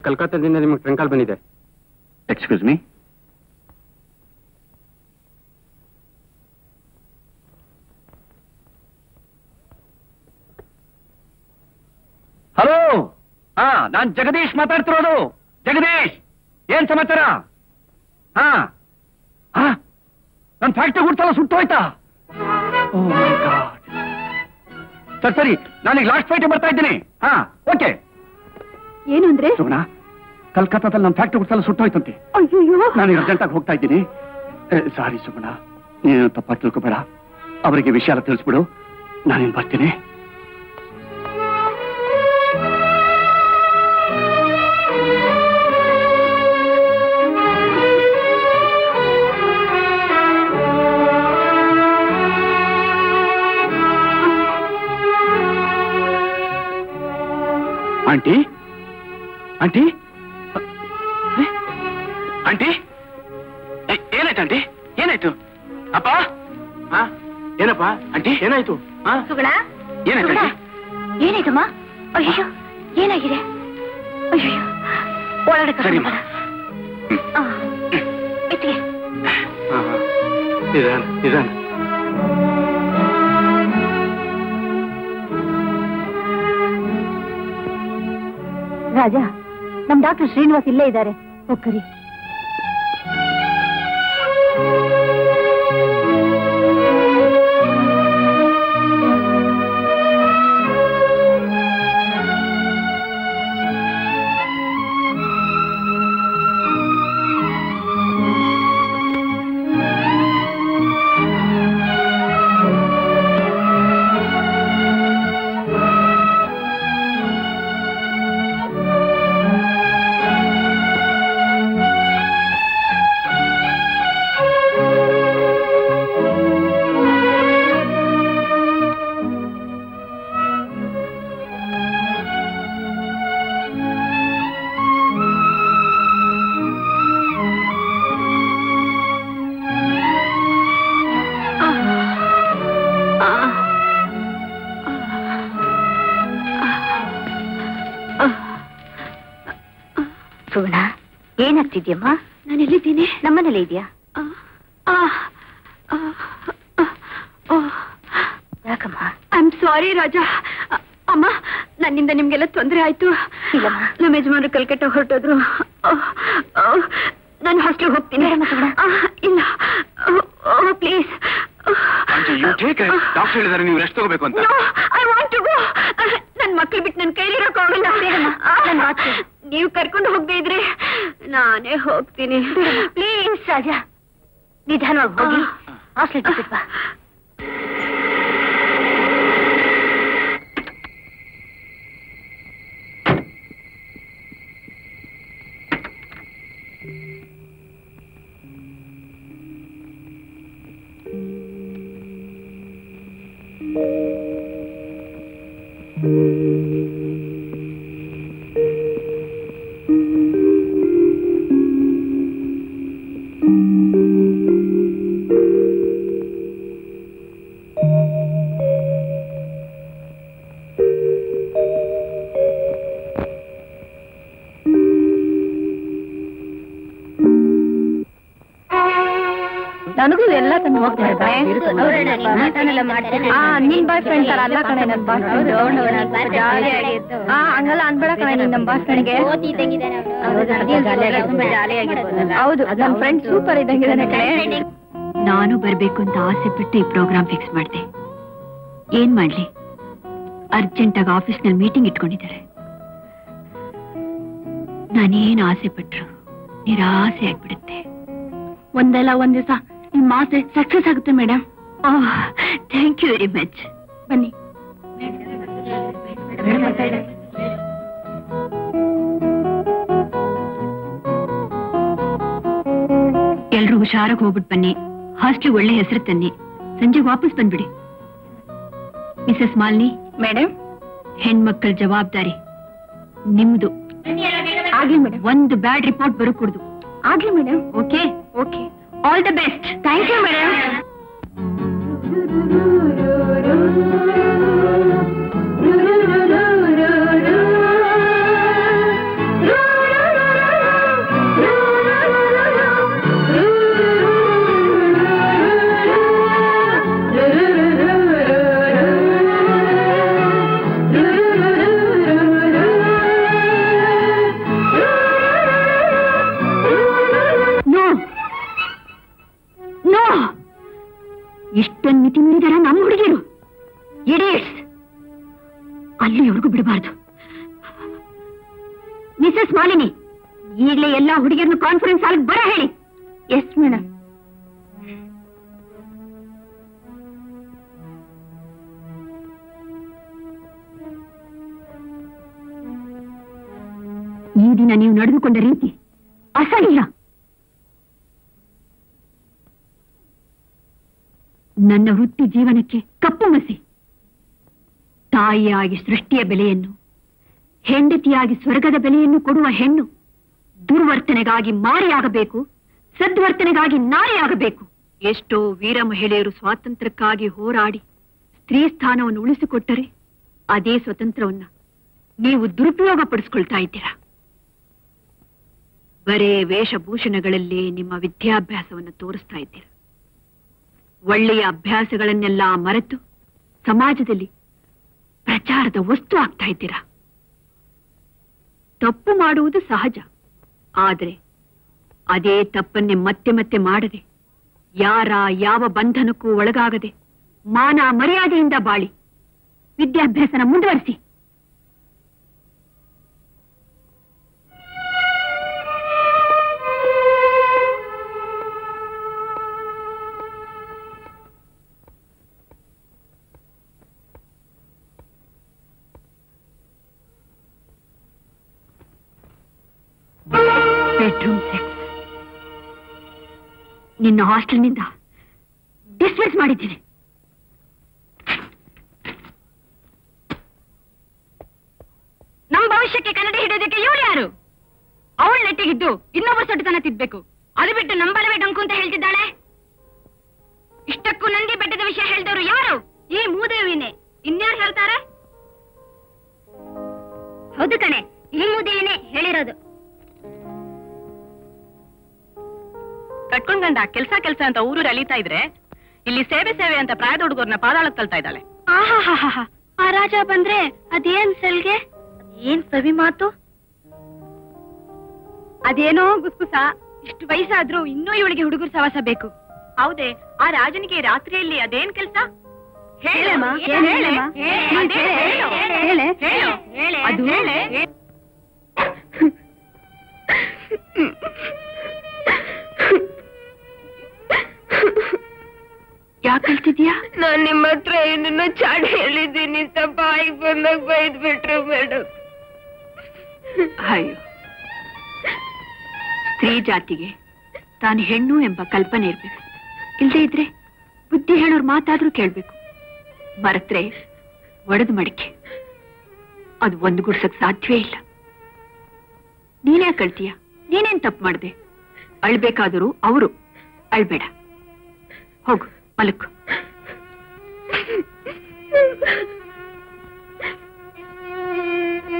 ಕಲ್ಕತ್ತಾದಿಂದ ನಿಮಗೆ ಟ್ರಂಕ್ ಕಾಲ್ ಬಂದಿದೆ excuse me hello ಹಾ ನಾನ್ ಜಗದೀಶ್ ಮಾತಾಡ್ತಿರೋದು ಜಗದೀಶ್ ಏನ್ ಸಮಾಚಾರ ಹಾ ಹಾ ನನ್ ಫ್ಯಾಕ್ಟ್ರಿ ಗುಡ್ಸಲ್ಲ ಸುಟ್ಟು ಹೋಯ್ತಾ ಓ ಮೈ ಗಾಡ್ ಸರಿ ಸರಿ ನಾನೀಗ ಲಾಸ್ಟ್ ಫೈಟ್ ಬರ್ತಾ ಇದ್ದೀನಿ ಹಾ ಓಕೆ ಏನು ಅಂದ್ರೆ ಸುಗುಣ ಕಲ್ಕತ್ತಾದಲ್ಲಿ ನಮ್ಮ ಫ್ಯಾಕ್ಟ್ರಿ ಗುಡ್ಸಲ್ಲ ಸುಟ್ಟು ಹೋಯ್ತಂತೆ ಅಯ್ಯೋ ನಾನು ಅರ್ಜೆಂಟಾಗಿ ಹೋಗ್ತಾ ಇದ್ದೀನಿ ಸಾರಿ ಸುಗುಣ ನೀನು ತಪ್ಪಾಗಿ ತಿಳ್ಕೊಬೇಡ ಅವರಿಗೆ ವಿಷಯ ಎಲ್ಲ ತಿಳಿಸ್ಬಿಡು ನಾನೇನು ಬರ್ತೀನಿ ಆಂಟಿ ಆಂಟಿ ಏ? ಆಂಟಿ ಏ, ಏನಾಯ್ತು ಆಂಟಿ ಏನಾಯ್ತು ಅಪ್ಪ ಆ? ಏನಪ್ಪ ಆಂಟಿ ಏನಾಯ್ತು ಆ? ಸುಗುಣ ಏನಾಯ್ತು ಸುಗುಣ, ಆಂಟಿ ಏನಾಯ್ತಮ್ಮ ಅಯ್ಯೋ ಏನಾಗಿದೆ ಅಯ್ಯೋ ಒಳಗಡೆ ಕರ್ಕೊಂಡು ಸರಿಮ್ಮ. ಬರ. ಆ, ಎತ್ತಿಗೆ ಹಾ ಹಾ ನಿಧಾನ ನಿಧಾನ ರಾಜ ನಮ್ ಡಾಕ್ಟರ್ ಶ್ರೀನಿವಾಸ್ ಇಲ್ಲೇ ಇದ್ದಾರೆ ಹೋಗ್ಕರಿ ಸುಗುಣ ಏನಾಗ್ತಿದ್ಯಮ್ಮ ನಾನು ಎಲ್ಲಿದ್ದೀನಿ ನಮ್ಮನೇಲೆ ಇದೆಯಾ ಯಾಕಮ್ಮ ಐ ಆಮ್ ಸಾರಿ ರಾಜಾ ಅ- ಅಮ್ಮ ನನ್ನಿಂದ ನಿಮ್ಗೆಲ್ಲ ತೊಂದರೆ ಆಯ್ತು ಇಲ್ಲಮ್ಮ. ನಮ್ಮ ಯಜಮಾನರು ಕಲ್ಕಟ್ಟ ಹೊರಟೋದ್ರು ನಾನು ಹಾಸ್ಟೆಲ್ ಹೋಗ್ತೀನಿ ಬೇಡಮ್ಮ ಸುಗುಣ. ಆ, ಇಲ್ಲ ಪ್ಲೀಸ್ ಡಾಕ್ಟರ್ ಹೇಳಿದಾರೆ ನೀವು ರೆಸ್ಟ್ ತಗೋಬೇಕು ಅಂತ ಐ ವಾಂಟ್ ಟು ಗೋ ನನ್ ಮಕ್ಳು ಬಿಟ್ಟು ನನ್ನ ಕೈಲಿರೋಕ್ಕಾಗಲ್ಲ ಬೇಡಮ್ಮ, ನನ್ ಮಾತು ಕೇಳು. ನೀವು ಕರ್ಕೊಂಡು ಹೋಗದೆ ಇದ್ರೆ ನಾನೇ ಹೋಗ್ತೀನಿ ಪ್ಲೀಸ್ ರಾಜ ನಿಧಾನವಾಗಿ ಹೋಗಿ ಹಾಸ್ಟೆಲ್ ಬಿಟ್ಟು ಬಾ ನನಗೂ ಎಲ್ಲ ತಂದು ಹೋಗ್ತಾ ನಿನ್ ಬಾಯ್ ಫ್ರೆಂಡ್ ತರ ಅಲ್ಲ ಕಣೆ ನನ್ ಬಾಯ್ ಆ ಹಂಗಲ್ಲ ಅನ್ಬೇಡ ಕಣೆ ನೀನ್ ನಮ್ ಬಾಯ್ ಫ್ರೆಂಡ್ಗೆ ಹೌದು ನನ್ ಫ್ರೆಂಡ್ ಸೂಪರ್ ಇದ್ದಂಗಿದಾನೆ ಕಣೆ ನಾನು ಬರ್ಬೇಕು ಅಂತ ಆಸೆ ಪಟ್ಟು ಈ ಪ್ರೋಗ್ರಾಮ್ ಫಿಕ್ಸ್ ಮಾಡಿದೆ ಏನ್ ಮಾಡ್ಲಿ ಅರ್ಜೆಂಟ್ ಆಗಿ ಆಫೀಸ್ನಲ್ಲಿ ಮೀಟಿಂಗ್ ಇಟ್ಕೊಂಡಿದ್ದಾರೆ ನಾನೇನ್ ಆಸೆ ಪಟ್ರು ನಿರಾಸೆ ಆಗ್ಬಿಡುತ್ತೆ ಒಂದಲ್ಲ ಒಂದ್ ದಿವಸ ನಿಮ್ ಆಸೆ ಸಕ್ಸಸ್ ಆಗುತ್ತೆ madam thank you very much ಬನ್ನಿ ಎಲ್ರು ಹುಷಾರಾಗಿ ಹೋಗ್ಬಿಟ್ ಬನ್ನಿ ಹಾಸ್ಟೆಲ್ ಒಳ್ಳೆ ಹೆಸರು ತನ್ನಿ ಸಂಜೆ ವಾಪಸ್ ಬಂದ್ಬಿಡಿ ಮಿಸಸ್ ಮಾಲಿನಿ ಮೇಡಮ್ ಹೆಣ್ಮಕ್ಕಳ ಜವಾಬ್ದಾರಿ ನಿಮ್ದು ಆಗ್ಲಿ ಮೇಡಮ್ ಒಂದು ಬ್ಯಾಡ್ ರಿಪೋರ್ಟ್ ಬರಕೂಡ್ದು ಆಗ್ಲಿ madam okay okay all the best thank you madam ರೂ ಒಂದ್ ಮಿತಿ ಮೀರಿದಾರ ನಮ್ಮ ಹುಡುಗಿರು ಇಡಿಯಟ್ಸ್ ಅಲ್ಲಿವರೆಗೂ ಬಿಡಬಾರ್ದು ಮಿಸಸ್ ಮಾಲಿನಿ ಈಗಲೇ ಎಲ್ಲಾ ಹುಡುಗಿಯರನ್ನು ಕಾನ್ಫರೆನ್ಸ್ ಹಾಲ್ಗೆ ಬರ ಹೇಳಿ ಎಸ್ ಮೇಡಮ್ ಈ ದಿನ ನೀವು ನಡೆದುಕೊಂಡ ರೀತಿ ಅಸಹ್ಯ ನನ್ನ ವೃತ್ತಿ ಜೀವನಕ್ಕೆ ಕಪ್ಪು ಮಸಿ ತಾಯಿಯಾಗಿ ಸೃಷ್ಟಿಯ ಬೆಲೆಯನ್ನು ಹೆಂಡತಿಯಾಗಿ ಸ್ವರ್ಗದ ಬೆಲೆಯನ್ನು ಕೊಡುವ ಹೆಣ್ಣು ದುರ್ವರ್ತನೆಗಾಗಿ ಮಾರಿಯಾಗಬೇಕು ಸದ್ವರ್ತನೆಗಾಗಿ ನಾರಿಯಾಗಬೇಕು ಎಷ್ಟೋ ವೀರ ಮಹಿಳೆಯರು ಸ್ವಾತಂತ್ರ್ಯಕ್ಕಾಗಿ ಹೋರಾಡಿ ಸ್ತ್ರೀ ಸ್ಥಾನವನ್ನು ಉಳಿಸಿಕೊಟ್ಟರೆ ಅದೇ ಸ್ವತಂತ್ರವನ್ನ ನೀವು ದುರುಪಯೋಗ ಪಡಿಸ್ಕೊಳ್ತಾ ಇದ್ದೀರಾ ಬರೇ ವೇಷಭೂಷಣಗಳಲ್ಲೇ ನಿಮ್ಮ ವಿದ್ಯಾಭ್ಯಾಸವನ್ನು ತೋರಿಸ್ತಾ ಇದ್ದೀರಾ ಒಳ್ಳೆಯ ಅಭ್ಯಾಸಗಳನ್ನೆಲ್ಲ ಮರೆತು ಸಮಾಜದಲ್ಲಿ ಪ್ರಚಾರದ ವಸ್ತು ಆಗ್ತಾ ಇದ್ದೀರಾ ತಪ್ಪು ಮಾಡುವುದು ಸಹಜ ಆದರೆ ಅದೇ ತಪ್ಪನ್ನೇ ಮತ್ತೆ ಮತ್ತೆ ಮಾಡದೆ ಯಾರ ಯಾವ ಬಂಧನಕ್ಕೂ ಒಳಗಾಗದೆ ಮಾನ ಮರ್ಯಾದೆಯಿಂದ ಬಾಳಿ ವಿದ್ಯಾಭ್ಯಾಸನ ಮುಂದುವರಿಸಿ ಬೆಡ್ರೂಮ್ ಸೆಕ್ಸ್ ನಿನ್ನ ಹಾಸ್ಟೆಲ್ನಿಂದ ಡಿಸ್ಮಿಸ್ ಮಾಡಿದ್ದೀನಿ ನಮ್ಮ ಭವಿಷ್ಯಕ್ಕೆ ಕನ್ನಡಿ ಹಿಡಿಯೋದಕ್ಕೆ ಇವಳು ಯಾರು ಅವಳು ನೆಟ್ಟಿಗಿದ್ದು ಇನ್ನೊಬ್ಬರು ಸೊಟ್ಟತನ ತಿದ್ಬೇಕು ಅದು ಬಿಟ್ಟು ನಂಬಲವೇ ಡಂಕು ಅಂತ ಹೇಳ್ತಿದ್ದಾಳೆ ಇಷ್ಟಕ್ಕೂ ನಂದಿ ಬೆಟ್ಟದ ವಿಷಯ ಹೇಳಿದವರು ಯಾರು ಈ ಮೂದೇವಿನೇ ಇನ್ಯಾರು ಹೇಳ್ತಾರೆ ಹೌದು ಕಣೆ ಈ ಮೂದೇವಿನೇ ಹೇಳಿರೋದು ಕಟ್ಕೊಂಡ್ ಗಂಡ ಕೆಲ್ಸ ಕೆಲ್ಸ ಅಂತ ಊರೂರು ಅಲಿತಾ ಇದ್ರೆ ಇಲ್ಲಿ ಸೇವೆ ಸೇವೆ ಅಂತ ಪ್ರಾಯದ ಹುಡುಗರನ್ನ ಪಾದಾಳಕ್ ತಳ್ತಾ ಇದ್ದಾಳೆ ಆಹಾಹಾಹಾ. ಆ ರಾಜ ಬಂದ್ರೆ ಅದೇನ್ ಸೆಲ್ಗೆ ಏನ್ ಸವಿ ಮಾತು ಅದೇನೋ ಗುಸ್ಗುಸ ಇಷ್ಟು ವಯಸ್ಸಾದ್ರೂ ಇನ್ನೂ ಇವಳಿಗೆ ಹುಡುಗರು ಸವಾಸ ಬೇಕು ಹೌದೇ ಆ ರಾಜನಿಗೆ ರಾತ್ರಿಯಲ್ಲಿ ಅದೇನ್ ಕೆಲ್ಸ ಹೇಳಮ್ಮ, ಏನ್ ಹೇಳಮ್ಮ? ನೀನ್ ಹೇಳೆ, ಹೇಳೆ. ಅದು ಯಾಕೆ ಕಳ್ತಿದ್ಯಾ ನಾನ್ ನಿಮ್ಮ ಹತ್ರ ಏನನ್ನ ಚಾಡಿ ಹೇಳಿದ್ದೀನಿ ಅಂತ ಬಾಯಿಗೆ ಬಂದಾಗ ಬೈದ್ ಬಿಟ್ರು ಮೇಡಮ್ ಅಯ್ಯೋ ಸ್ತ್ರೀ ಜಾತಿಗೆ ತಾನು ಹೆಣ್ಣು ಎಂಬ ಕಲ್ಪನೆ ಇರ್ಬೇಕು ಇಲ್ದೇ ಇದ್ರೆ ಬುದ್ಧಿ ಹೇಳೋರ್ ಮಾತಾದ್ರೂ ಕೇಳ್ಬೇಕು ಮರೆತ್ರೆ ಒಡೆದು ಮಡಿಕೆ ಅದು ಒಂದು ಗುಡ್ಸಕ್ ಸಾಧ್ಯವೇ ಇಲ್ಲ ನೀನೇ ಕಳ್ತೀಯ ನೀನೇನ್ ತಪ್ಪು ಮಾಡ್ದೆ ಅಳ್ಬೇಕಾದರೂ ಅವರು ಅಳ್ಬೇಡ ಹೋಗು ಮಲಕ್ಕು